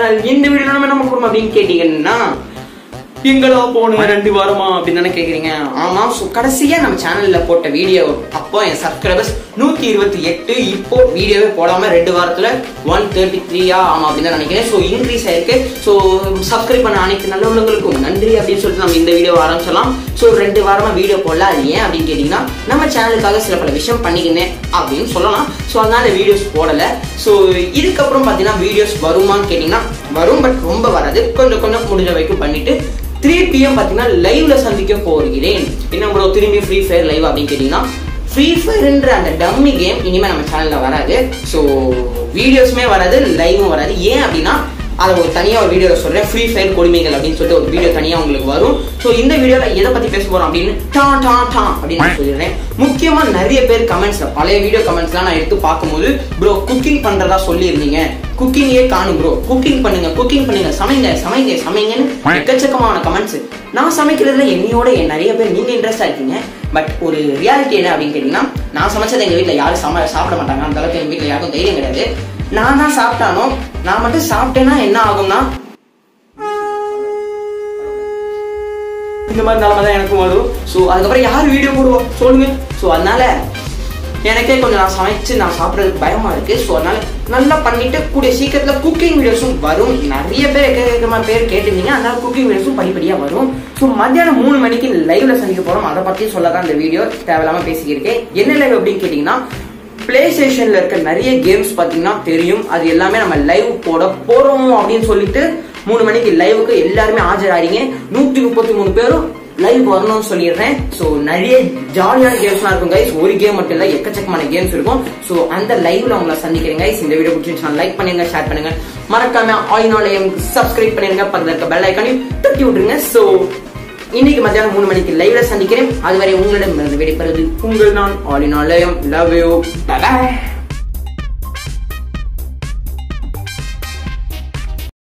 channel இந்த video நம்ம என்ன போறோம் அப்படின்னு கேட்டீங்கன்னா எங்களா போன ரெண்டு வாரமா அப்படின்னு தானே கேக்குறீங்க ஆமா ஸோ கடைசியா நம்ம சேனல்ல போட்ட வீடியோ அப்போ என் சப்ஸ்கிரைபர்ஸ் நூத்தி இருபத்தி எட்டு இப்போ வீடியோவே போடாம ரெண்டு வாரத்துல ஒன் தேர்ட்டி த்ரீயா ஆமா அப்படின்னு தான் நினைக்கிறேன் ஸோ இன்க்ரீஸ் ஆயிருக்கு ஸோ சப்ஸ்கிரைப் பண்ண அனைத்து நல்லவங்களுக்கும் நன்றி அப்படின்னு சொல்லிட்டு நம்ம இந்த வீடியோ ஆரம்பிச்சலாம் ஸோ ரெண்டு வாரமா வீடியோ போடல அது ஏன் அப்படின்னு கேட்டீங்கன்னா நம்ம சேனலுக்காக சில பல விஷயம் பண்ணிக்கினேன் அப்படின்னு சொல்லலாம் ஸோ அதனால வீடியோஸ் போடல ஸோ இதுக்கப்புறம் பார்த்தீங்கன்னா வீடியோஸ் வருமான்னு கேட்டிங்கன்னா வரும் பட் ரொம்ப வராது கொஞ்சம் கொஞ்சம் முடிஞ்ச வரைக்கும் பண்ணிட்டு த்ரீ பிஎம் பார்த்தீங்கன்னா லைவ்ல சந்திக்க போகிறேன் என்ன ப்ரோ திரும்பி ஃப்ரீ ஃபயர் லைவ் அப்படின்னு கேட்டிங்கன்னா ஃப்ரீ ஃபயர்ன்ற அந்த டம்மி கேம் இனிமேல் நம்ம சேனலில் வராது ஸோ வீடியோஸுமே வராது லைவும் வராது ஏன் அப்படின்னா அதை ஒரு தனியாக ஒரு வீடியோவில் சொல்கிறேன் ஃப்ரீ ஃபயர் கொடுமைகள் அப்படின்னு சொல்லிட்டு ஒரு வீடியோ தனியாக உங்களுக்கு வரும் ஸோ இந்த வீடியோவில் எதை பற்றி பேச போகிறோம் அப்படின்னு டா டா டா அப்படின்னு நான் சொல்லிடுறேன் முக்கியமாக நிறைய பேர் கமெண்ட்ஸில் பழைய வீடியோ கமெண்ட்ஸ்லாம் நான் எடுத்து பார்க்கும்போது ப்ரோ குக்கிங் பண்ணுறதா சொல்லியிருந்தீங்க குக்கிங்கே காணும் ப்ரோ குக்கிங் பண்ணுங்க குக்கிங் பண்ணுங்க சமைங்க சமைங்க சமைங்கன்னு எக்கச்சக்கமான கமெண்ட்ஸ் நான் சமைக்கிறதுல என்னையோட என் நிறைய பேர் நீங்க இன்ட்ரெஸ்டா இருக்கீங்க பட் ஒரு ரியாலிட்டி என்ன அப்படின்னு கேட்டீங்கன்னா நான் சமைச்சது எங்க வீட்டில் யாரும் சம சாப்பிட மாட்டாங்க அந்த அளவுக்கு எங்க வீட்டில் யாருக்கும் தைரியம் கிடையாது நான் தான் சாப்பிட்டானோ நான் மட்டும் சாப்பிட்டேன்னா என்ன ஆகும்னா இந்த மாதிரி நிலைமை தான் எனக்கும் வரும் ஸோ அதுக்கப்புறம் யார் வீடியோ போடுவோம் சொல்லுங்க ஸோ அதனால எனக்கே கொஞ்சம் நான் சமைச்சு நான் சாப்பிட்றதுக்கு பயமா இருக்கு ஸோ அதனால நல்லா பண்ணிட்டு கூடிய சீக்கிரத்தில் குக்கிங் வீடியோஸும் வரும் நிறைய பேர் எக்கச்சக்கமா பேர் கேட்டிருந்தீங்க அதனால குக்கிங் வீடியோஸும் படிப்படியாக வரும் ஸோ மத்தியானம் மூணு மணிக்கு லைவ்ல சந்திக்க போறோம் அதை பத்தி சொல்ல தான் இந்த வீடியோ தேவையில்லாம பேசிக்கிருக்கேன் என்ன லைவ் அப்படின்னு கேட்டிங்கன்னா பிளே ஸ்டேஷன்ல இருக்க நிறைய கேம்ஸ் பாத்தீங்கன்னா தெரியும் அது எல்லாமே நம்ம லைவ் போட போறோம் அப்படின்னு சொல்லிட்டு மூணு மணிக்கு லைவுக்கு எல்லாருமே ஆஜராறீங்க நூத்தி முப்பத்தி மூணு பேரும் லைவ் வரணும்னு சொல்லிடுறேன் ஸோ நிறைய ஜாலியான கேம்ஸ்லாம் இருக்கும் கைஸ் ஒரு கேம் மட்டும் இல்லை எக்கச்சக்கமான கேம்ஸ் இருக்கும் ஸோ அந்த லைவ்ல உங்களை சந்திக்கிறேன் கைஸ் இந்த வீடியோ பிடிச்சிருந்துச்சுன்னா லைக் பண்ணுங்க ஷேர் பண்ணுங்க மறக்காம ஆயினாலயம் சப்ஸ்கிரைப் பண்ணிருங்க பக்கத்துல இருக்க பெல் ஐக்கானையும் தட்டி விட்டுருங்க ஸோ இன்னைக்கு மத்தியானம் மூணு மணிக்கு லைவ்ல சந்திக்கிறேன் அதுவரை உங்களிடம் விடைபெறுவது உங்கள் நான் ஆலினாலயம் லவ் யூ பை